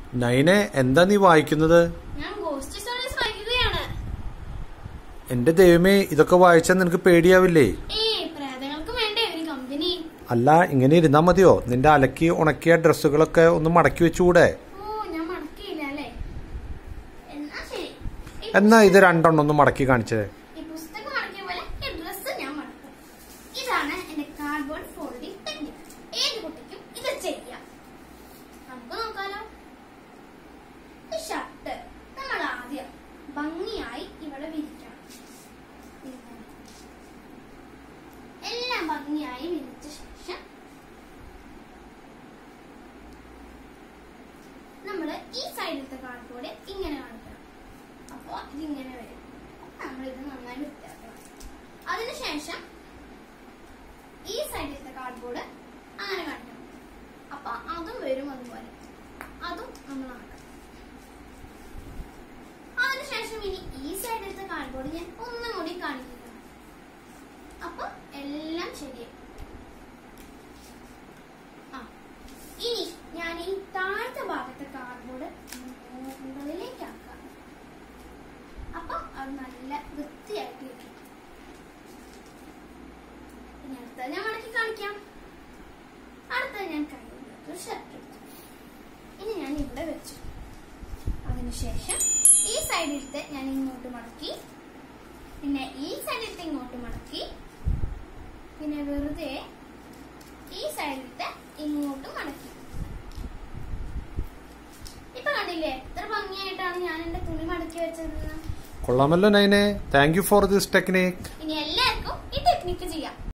നൈനെ എന്താ നീ വായിക്കുന്നത് ഞാൻ ഗോസ്റ്റ് സ്റ്റോറീസ് വായിക്കുകയാണ് എന്റെ ദൈവമേ ഇതൊക്കെ വായിച്ചാൽ നിനക്ക് പേടിയാവില്ലേ ഏയ് പ്രേതങ്ങൾക്ക് വേണ്ടേ ഒരു കമ്പനി അല്ല ഇങ്ങനെ ഇരുന്നാ മതിയോ നിന്റെ അലക്കി ഉണക്കിയ ഡ്രസ്സുകളൊക്കെ ഒന്ന് മടക്കി വെച്ചുകൂടെ ഓ ഞാൻ മടക്കിയില്ല അല്ലേ എന്നാ ശരി ഈ എന്നാ ഇത് രണ്ടെണ്ണം ഒന്ന് മടക്കി കാണിച്ചേ ഈ പുസ്തകം മടക്കിയ പോലെ ഈ ഡ്രസ്സ് ഞാൻ മടക്കും ഇതാണ് എന്റെ കാർഡ്ബോർഡ് ഫോൾഡിംഗ് ടെക്നിക് ഏത് കുട്ടിക്കും ഇത് ചെയ്യാം നമുക്ക് നോക്കാലോ ഈ ഷർട്ട് നമ്മൾ ആദ്യം ഭംഗിയായി ഇവിടെ വിരിക്കണം ഇങ്ങനെ. എല്ലാം ഭംഗിയായി വിരിച്ച ശേഷം നമ്മൾ ഈ സൈഡിലത്തെ കാർഡ്ബോർഡ് ഇങ്ങനെ കാണിക്കണം അപ്പൊ ഇതിങ്ങനെ വരും നമ്മൾ ഇത് നന്നായി വൃത്തിയാക്കണം അതിനുശേഷം ഈ സൈഡിലത്തെ കാർഡ്ബോർഡ് അങ്ങനെ കാണിക്കണം അപ്പൊ അതും വരും അതുപോലെ അതും നമ്മൾ ആക്കണം അതിനുശേഷം ഇനി ഈ സൈഡിലത്തെ കാർഡ്ബോർഡ് ഞാൻ ഒന്നും കൂടി കാണിക്കണം അപ്പൊ എല്ലാം ശരിയായി ആ ഇനി ഞാൻ ഈ താഴത്തെ ഭാഗത്തെ കാർഡ്ബോർഡ് മുകളിലേക്ക് ആക്കാം അപ്പൊ അത് നല്ല വൃത്തിയായിട്ട് ഇരിക്കും ഇനി അടുത്തത് ഞാൻ മടക്കി കാണിക്കാം അടുത്തത് ഞാൻ കയ്യിലൊരു ഷർട്ട് എടുത്തു ഇനി ഞാൻ ഇവിടെ വെച്ചു അതിനുശേഷം ഈ സൈഡിലത്തെ ഞാൻ ഇങ്ങോട്ട് മടക്കി പിന്നെ ഈ സൈഡിലത്തെ ഇങ്ങോട്ട് മടക്കി പിന്നെ വെറുതെ ഈ സൈഡിലത്തെ ഇങ്ങോട്ട് മടക്കി ഇപ്പൊ കണ്ടില്ലേ എത്ര ഭംഗിയായിട്ടാണ് ഞാൻ എന്റെ തുണി മടക്കി വെച്ചതെന്ന് കൊള്ളാമല്ലോ നൈനെ thank you for this technique ഇനി എല്ലാവർക്കും ഈ ടെക്നിക്ക് ചെയ്യാം